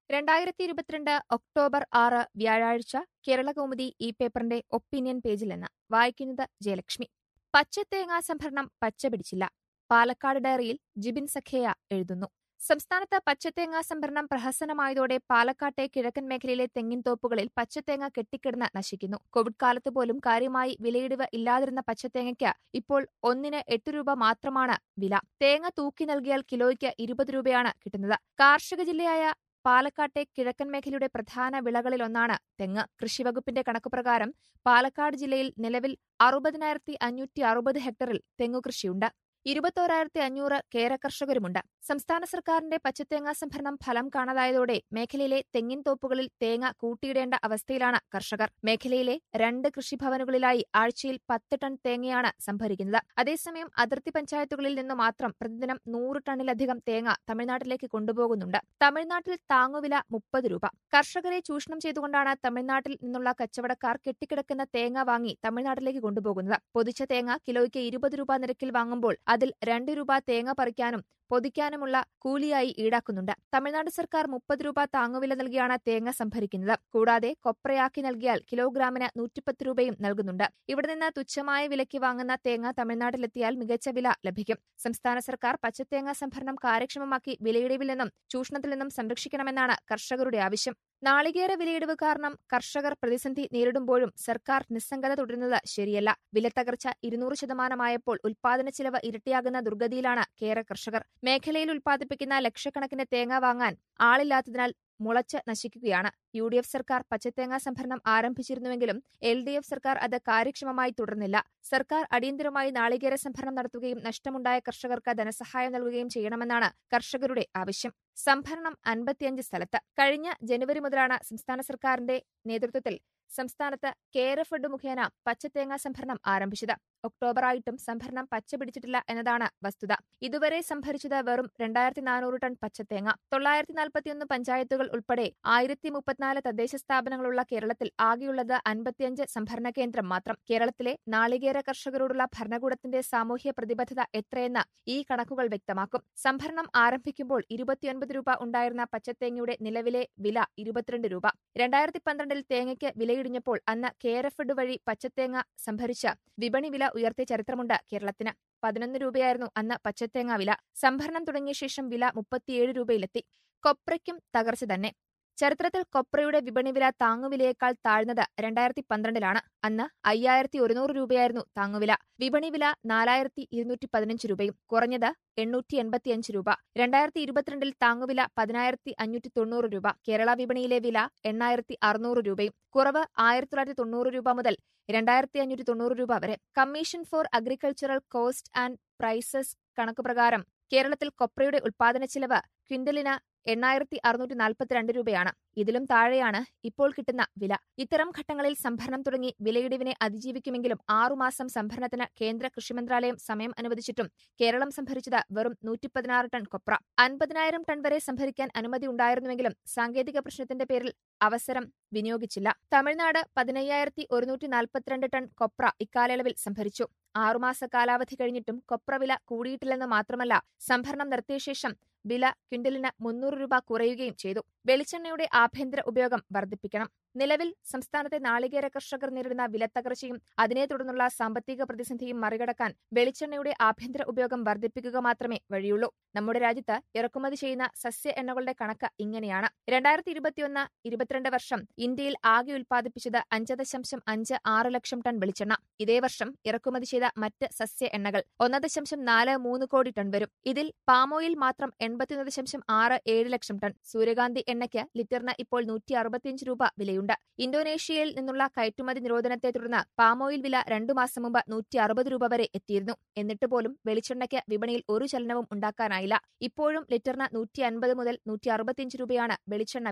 രണ്ടായിരത്തി ഇരുപത്തിരണ്ട് ഒക്ടോബർ ആറ് വ്യാഴാഴ്ച കേരളകൗമുദി ഈ പേപ്പറിന്റെ ഒപ്പീനിയൻ പേജിൽ നിന്ന് വായിക്കുന്നത് ജയലക്ഷ്മി പച്ചത്തേങ്ങാ സംഭരണം പച്ചപിടിച്ചില്ല പാലക്കാട് ഡയറിയിൽ ജിബിൻ സഖേയ എഴുതുന്നു സംസ്ഥാനത്ത് പച്ചത്തേങ്ങാ സംഭരണം പ്രഹസനമായതോടെ പാലക്കാട്ടെ കിഴക്കൻ മേഖലയിലെ തെങ്ങിൻ തോപ്പുകളിൽ പച്ചത്തേങ്ങ കെട്ടിക്കിടന്ന് നശിക്കുന്നു കോവിഡ് കാലത്ത് പോലും കാര്യമായി വിലയിടിവ് ഇല്ലാതിരുന്ന പച്ചത്തേങ്ങയ്ക്ക് ഇപ്പോൾ ഒന്നിന് എട്ട് രൂപ മാത്രമാണ് വില തേങ്ങ തൂക്കി നൽകിയാൽ കിലോയ്ക്ക് ഇരുപത് രൂപയാണ് കിട്ടുന്നത് കാർഷിക ജില്ലയായ പാലക്കാട്ടെ കിഴക്കൻ മേഖലയുടെ പ്രധാന വിളകളിലൊന്നാണ് തെങ്ങ് കൃഷിവകുപ്പിന്റെ കണക്കുപ്രകാരം പാലക്കാട് ജില്ലയിൽ നിലവിൽ അറുപതിനായിരത്തി അഞ്ഞൂറ്റി അറുപത് ഹെക്ടറിൽ തെങ്ങുകൃഷിയുണ്ട് ഇരുപത്തോരായിരത്തി അഞ്ഞൂറ് കേര കർഷകരുമുണ്ട് സംസ്ഥാന സർക്കാരിന്റെ പച്ചത്തേങ്ങാ സംഭരണം ഫലം കാണാതായതോടെ മേഖലയിലെ തെങ്ങിൻ തോപ്പുകളിൽ തേങ്ങ കൂട്ടിയിടേണ്ട അവസ്ഥയിലാണ് കർഷകർ മേഖലയിലെ രണ്ട് കൃഷിഭവനുകളിലായി ആഴ്ചയിൽ പത്ത് ടൺ തേങ്ങയാണ് സംഭരിക്കുന്നത് അതേസമയം അതിർത്തി പഞ്ചായത്തുകളിൽ നിന്ന് മാത്രം പ്രതിദിനം നൂറ് ടണ്ണിലധികം തേങ്ങ തമിഴ്നാട്ടിലേക്ക് കൊണ്ടുപോകുന്നുണ്ട് തമിഴ്നാട്ടിൽ താങ്ങുവില മുപ്പത് രൂപ കർഷകരെ ചൂഷണം ചെയ്തുകൊണ്ടാണ് തമിഴ്നാട്ടിൽ നിന്നുള്ള കച്ചവടക്കാർ കെട്ടിക്കിടക്കുന്ന തേങ്ങ വാങ്ങി തമിഴ്നാട്ടിലേക്ക് കൊണ്ടുപോകുന്നത് പൊതിച്ച തേങ്ങ കിലോയ്ക്ക് ഇരുപത് രൂപ നിരക്കിൽ വാങ്ങുമ്പോൾ അതിൽ രണ്ട് രൂപ തേങ്ങ പറിക്കാനും പൊതിക്കാനുമുള്ള കൂലിയായി ഈടാക്കുന്നുണ്ട് തമിഴ്നാട് സർക്കാർ മുപ്പത് രൂപ താങ്ങുവില നൽകിയാണ് തേങ്ങ സംഭരിക്കുന്നത് കൂടാതെ കൊപ്രയാക്കി നൽകിയാൽ കിലോഗ്രാമിന് നൂറ്റിപ്പത്ത് രൂപയും നൽകുന്നുണ്ട് ഇവിടെ നിന്ന് തുച്ഛമായ വിലയ്ക്ക് വാങ്ങുന്ന തേങ്ങ തമിഴ്നാട്ടിലെത്തിയാൽ മികച്ച വില ലഭിക്കും സംസ്ഥാന സർക്കാർ പച്ചത്തേങ്ങ സംഭരണം കാര്യക്ഷമമാക്കി വിലയിടിവിൽ നിന്നും ചൂഷണത്തിൽ നിന്നും സംരക്ഷിക്കണമെന്നാണ് കർഷകരുടെ ആവശ്യം നാളികേര വിലയിടിവ് കാരണം കർഷകർ പ്രതിസന്ധി നേരിടുമ്പോഴും സർക്കാർ നിസ്സംഗത തുടരുന്നത് ശരിയല്ല വിലത്തകർച്ച ഇരുന്നൂറ് ശതമാനമായപ്പോൾ ഉൽപാദന ചിലവ് ഇരട്ടിയാകുന്ന ദുർഗതിയിലാണ് കേര കർഷകർ മേഖലയിൽ ഉൽപ്പാദിപ്പിക്കുന്ന ലക്ഷക്കണക്കിന് തേങ്ങ വാങ്ങാൻ ആളില്ലാത്തതിനാൽ മുളച്ച് നശിക്കുകയാണ് യു ഡി എഫ് സർക്കാർ പച്ചത്തേങ്ങാ സംഭരണം ആരംഭിച്ചിരുന്നുവെങ്കിലും എൽ ഡി എഫ് സർക്കാർ അത് കാര്യക്ഷമമായി തുടർന്നില്ല സർക്കാർ അടിയന്തരമായി നാളികേര സംഭരണം നടത്തുകയും നഷ്ടമുണ്ടായ കർഷകർക്ക് ധനസഹായം നൽകുകയും ചെയ്യണമെന്നാണ് കർഷകരുടെ ആവശ്യം സംഭരണം അൻപത്തിയഞ്ച് സ്ഥലത്ത് കഴിഞ്ഞ ജനുവരി മുതലാണ് സംസ്ഥാന സർക്കാരിന്റെ നേതൃത്വത്തിൽ സംസ്ഥാനത്ത് കേര ഫെഡ് മുഖേന പച്ചത്തേങ്ങാ സംഭരണം ആരംഭിച്ചത് ഒക്ടോബറായിട്ടും സംഭരണം പച്ച പിടിച്ചിട്ടില്ല എന്നതാണ് വസ്തുത ഇതുവരെ സംഭരിച്ചത് വെറും രണ്ടായിരത്തി നാനൂറ് ടൺ പച്ചത്തേങ്ങ തൊള്ളായിരത്തി നാൽപ്പത്തിയൊന്ന് പഞ്ചായത്തുകൾ ഉൾപ്പെടെ ആയിരത്തി മുപ്പത്തിനാല് തദ്ദേശ സ്ഥാപനങ്ങളുള്ള കേരളത്തിൽ ആകെയുള്ളത് അൻപത്തിയഞ്ച് സംഭരണ കേന്ദ്രം മാത്രം കേരളത്തിലെ നാളികേര കർഷകരോടുള്ള ഭരണകൂടത്തിന്റെ സാമൂഹ്യ പ്രതിബദ്ധത എത്രയെന്ന് ഈ കണക്കുകൾ വ്യക്തമാക്കും സംഭരണം ആരംഭിക്കുമ്പോൾ ഇരുപത്തിയൊൻപത് രൂപ ഉണ്ടായിരുന്ന പച്ചത്തേങ്ങയുടെ നിലവിലെ വില ഇരുപത്തിരണ്ട് രൂപ രണ്ടായിരത്തി പന്ത്രണ്ടിൽ തേങ്ങയ്ക്ക് വിലയിടിഞ്ഞപ്പോൾ അന്ന് കേരഫെഡ് വഴി പച്ചത്തേങ്ങ സംഭരിച്ച് വിപണി വില ഉയർത്തിയ ചരിത്രമുണ്ട് കേരളത്തിന് പതിനൊന്ന് രൂപയായിരുന്നു അന്ന് പച്ചത്തേങ്ങ വില സംഭരണം തുടങ്ങിയ ശേഷം വില മുപ്പത്തിയേഴ് രൂപയിലെത്തി കൊപ്രയ്ക്കും തകർച്ച തന്നെ ചരിത്രത്തിൽ കൊപ്രയുടെ വിപണി വില താങ്ങുവിലയേക്കാൾ താഴ്ന്നത് രണ്ടായിരത്തി പന്ത്രണ്ടിലാണ് അന്ന് അയ്യായിരത്തി ഒരുന്നൂറ് രൂപയായിരുന്നു താങ്ങുവില വിപണി വില നാലായിരത്തി ഇരുന്നൂറ്റി പതിനഞ്ച് രൂപയും കുറഞ്ഞത് എണ്ണൂറ്റി എൺപത്തിയഞ്ച് രൂപ രണ്ടായിരത്തി ഇരുപത്തിരണ്ടിൽ താങ്ങുവില പതിനായിരത്തി അഞ്ഞൂറ്റി തൊണ്ണൂറ് രൂപ കേരള വിപണിയിലെ വില എണ്ണായിരത്തി അറുന്നൂറ് രൂപയും കുറവ് ആയിരത്തി തൊള്ളായിരത്തി തൊണ്ണൂറ് രൂപ മുതൽ രണ്ടായിരത്തി അഞ്ഞൂറ്റി തൊണ്ണൂറ് രൂപ വരെ commission for agricultural cost and prices കണക്കുപ്രകാരം കേരളത്തിൽ കൊപ്രയുടെ ഉൽപാദന ചിലവ് ക്വിന്റലിന് എണ്ണായിരത്തി അറുന്നൂറ്റി നാൽപ്പത്തിരണ്ട് രൂപയാണ് ഇതിലും താഴെയാണ് ഇപ്പോൾ കിട്ടുന്ന വില ഇത്തരം ഘട്ടങ്ങളിൽ സംഭരണം തുടങ്ങി വിലയിടിവിനെ അതിജീവിക്കുമെങ്കിലും ആറുമാസം സംഭരണത്തിന് കേന്ദ്ര കൃഷിമന്ത്രാലയം സമയം അനുവദിച്ചിട്ടും കേരളം സംഭരിച്ചത് വെറും നൂറ്റി പതിനാറ് ടൺ കൊപ്ര അൻപതിനായിരം ടൺ വരെ സംഭരിക്കാൻ അനുമതി ഉണ്ടായിരുന്നുവെങ്കിലും സാങ്കേതിക പ്രശ്നത്തിന്റെ പേരിൽ അവസരം വിനിയോഗിച്ചില്ല തമിഴ്നാട് പതിനയ്യായിരത്തി ഒരുന്നൂറ്റി നാൽപ്പത്തിരണ്ട് ടൺ കൊപ്ര ഇക്കാലയളവിൽ സംഭരിച്ചു ആറുമാസ കാലാവധി കഴിഞ്ഞിട്ടും കൊപ്ര വില കൂടിയിട്ടില്ലെന്ന് മാത്രമല്ല സംഭരണം നിർത്തിയ ശേഷം വില ക്വിന്റലിന് മുന്നൂറ് രൂപ കുറയുകയും ചെയ്തു വെളിച്ചെണ്ണയുടെ ആഭ്യന്തര ഉപയോഗം വർദ്ധിപ്പിക്കണം നിലവിൽ സംസ്ഥാനത്തെ നാളികേര കർഷകർ നേരിടുന്ന വിലത്തകർച്ചയും അതിനെ തുടർന്നുള്ള സാമ്പത്തിക പ്രതിസന്ധിയും മറികടക്കാൻ വെളിച്ചെണ്ണയുടെ ആഭ്യന്തര ഉപയോഗം വർദ്ധിപ്പിക്കുക മാത്രമേ വഴിയുള്ളൂ നമ്മുടെ രാജ്യത്ത് ഇറക്കുമതി ചെയ്യുന്ന സസ്യ എണ്ണകളുടെ കണക്ക് ഇങ്ങനെയാണ് രണ്ടായിരത്തി ഇരുപത്തിയൊന്ന് ഇരുപത്തിരണ്ട് വർഷം ഇന്ത്യയിൽ ആകെ ഉൽപ്പാദിപ്പിച്ചത് അഞ്ച് ദശാംശം അഞ്ച് ആറ് ലക്ഷം ടൺ വെളിച്ചെണ്ണ ഇതേ വർഷം ഇറക്കുമതി ചെയ്ത മറ്റ് സസ്യ എണ്ണകൾ ഒന്ന് ദശാംശം നാല് മൂന്ന് കോടി ടൺ വരും ഇതിൽ പാമോയിൽ മാത്രം എൺപത്തിയൊന്ന് ദശാംശം ആറ് ഏഴ് ലക്ഷം ടൺ സൂര്യകാന്തി എണ്ണയ്ക്ക് ലിറ്ററിന് ഇപ്പോൾ നൂറ്റി അറുപത്തിയഞ്ച് രൂപ വിലയുണ്ട് ഇന്തോനേഷ്യയിൽ നിന്നുള്ള കയറ്റുമതി നിരോധനത്തെ തുടർന്ന് പാമോയിൽ വില രണ്ടു മാസം മുമ്പ് നൂറ്റി അറുപത് രൂപ വരെ എത്തിയിരുന്നു എന്നിട്ട് പോലും വെളിച്ചെണ്ണയ്ക്ക് വിപണിയിൽ ഒരു ചലനവും ഉണ്ടാക്കാനായില്ല ഇപ്പോഴും ലിറ്ററിന് നൂറ്റി അൻപത് മുതൽ നൂറ്റി അറുപത്തിയഞ്ച് രൂപയാണ് വെളിച്ചെണ്ണ വില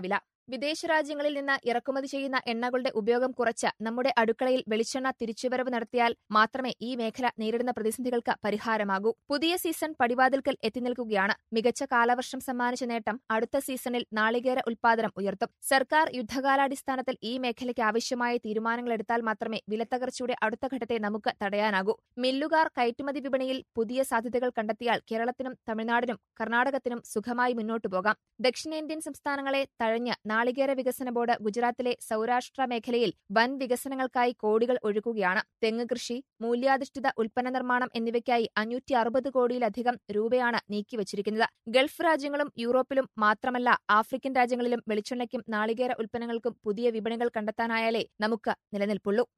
വിദേശ രാജ്യങ്ങളിൽ നിന്ന് ഇറക്കുമതി ചെയ്യുന്ന എണ്ണകളുടെ ഉപയോഗം കുറച്ച് നമ്മുടെ അടുക്കളയിൽ വെളിച്ചെണ്ണ തിരിച്ചുവരവ് നടത്തിയാൽ മാത്രമേ ഈ മേഖല നേരിടുന്ന പ്രതിസന്ധികൾക്ക് പരിഹാരമാകൂ പുതിയ സീസൺ പടിവാതിൽക്കൽ എത്തിനിൽക്കുകയാണ് മികച്ച കാലവർഷം സമ്മാനിച്ച നേട്ടം അടുത്ത സീസണിൽ നാളികേര ഉൽപാദനം ഉയർത്തും സർക്കാർ യുദ്ധകാലാടിസ്ഥാനത്തിൽ ഈ മേഖലയ്ക്ക് ആവശ്യമായ തീരുമാനങ്ങളെടുത്താൽ മാത്രമേ വിലത്തകർച്ചയുടെ അടുത്ത ഘട്ടത്തെ നമുക്ക് തടയാനാകൂ മില്ലുകാർ കയറ്റുമതി വിപണിയിൽ പുതിയ സാധ്യതകൾ കണ്ടെത്തിയാൽ കേരളത്തിനും തമിഴ്നാടിനും കർണാടകത്തിനും സുഖമായി മുന്നോട്ടു പോകാം ദക്ഷിണേന്ത്യൻ സംസ്ഥാനങ്ങളെ തഴഞ്ഞ് നാളികേര വികസന ബോർഡ് ഗുജറാത്തിലെ സൌരാഷ്ട്ര മേഖലയിൽ വൻ വികസനങ്ങൾക്കായി കോടികൾ ഒഴുക്കുകയാണ് തെങ്ങ് കൃഷി മൂല്യാധിഷ്ഠിത ഉൽപ്പന്ന നിർമ്മാണം എന്നിവയ്ക്കായി അഞ്ഞൂറ്റി അറുപത് കോടിയിലധികം രൂപയാണ് നീക്കിവച്ചിരിക്കുന്നത് ഗൾഫ് രാജ്യങ്ങളും യൂറോപ്പിലും മാത്രമല്ല ആഫ്രിക്കൻ രാജ്യങ്ങളിലും വെളിച്ചെണ്ണയ്ക്കും നാളികേര ഉൽപ്പന്നങ്ങൾക്കും പുതിയ വിപണികൾ കണ്ടെത്താനായാലേ നമുക്ക് നിലനിൽപ്പുള്ളൂ